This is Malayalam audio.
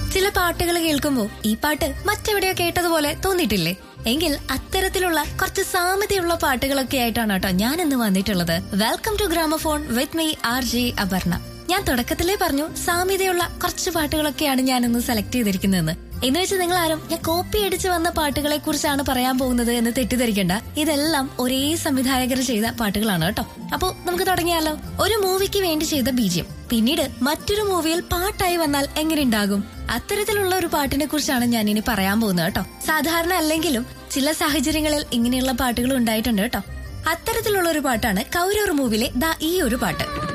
ചില പാട്ടുകൾ കേൾക്കുമ്പോൾ ഈ പാട്ട് മറ്റെവിടെയോ കേട്ടതുപോലെ തോന്നിയിട്ടില്ലേ എങ്കിൽ അത്തരത്തിലുള്ള കുറച്ച് സാമ്യതയുള്ള പാട്ടുകളൊക്കെ ആയിട്ടാണ് കേട്ടോ ഞാൻ ഇന്ന് വന്നിട്ടുള്ളത് welcome to gramophone with me R J Aparna ഞാൻ തുടക്കത്തിലേ പറഞ്ഞു സാമ്യതയുള്ള കുറച്ച് പാട്ടുകളൊക്കെയാണ് ഞാൻ ഇന്ന് സെലക്ട് ചെയ്തിരിക്കുന്നതെന്ന് എന്ന് വെച്ച് നിങ്ങൾ ആരും ഞാൻ കോപ്പി അടിച്ച് വന്ന പാട്ടുകളെ കുറിച്ചാണ് പറയാൻ പോകുന്നത് എന്ന് തെറ്റിദ്ധരിക്കണ്ട ഇതെല്ലാം ഒരേ സംവിധായകർ ചെയ്ത പാട്ടുകളാണ് കേട്ടോ അപ്പോ നമുക്ക് തുടങ്ങിയാലോ ഒരു മൂവിക്ക് വേണ്ടി ചെയ്ത ബീജിയം പിന്നീട് മറ്റൊരു മൂവിയിൽ പാട്ടായി വന്നാൽ എങ്ങനെ ഉണ്ടാകും അത്തരത്തിലുള്ള ഒരു പാട്ടിനെ കുറിച്ചാണ് ഞാൻ ഇനി പറയാൻ പോകുന്നത് കേട്ടോ സാധാരണ അല്ലെങ്കിലും ചില സാഹചര്യങ്ങളിൽ ഇങ്ങനെയുള്ള പാട്ടുകൾ ഉണ്ടായിട്ടുണ്ട് കേട്ടോ അത്തരത്തിലുള്ള ഒരു പാട്ടാണ് കൗരൂർ മൂവിലെ ദാ ഈ ഒരു പാട്ട്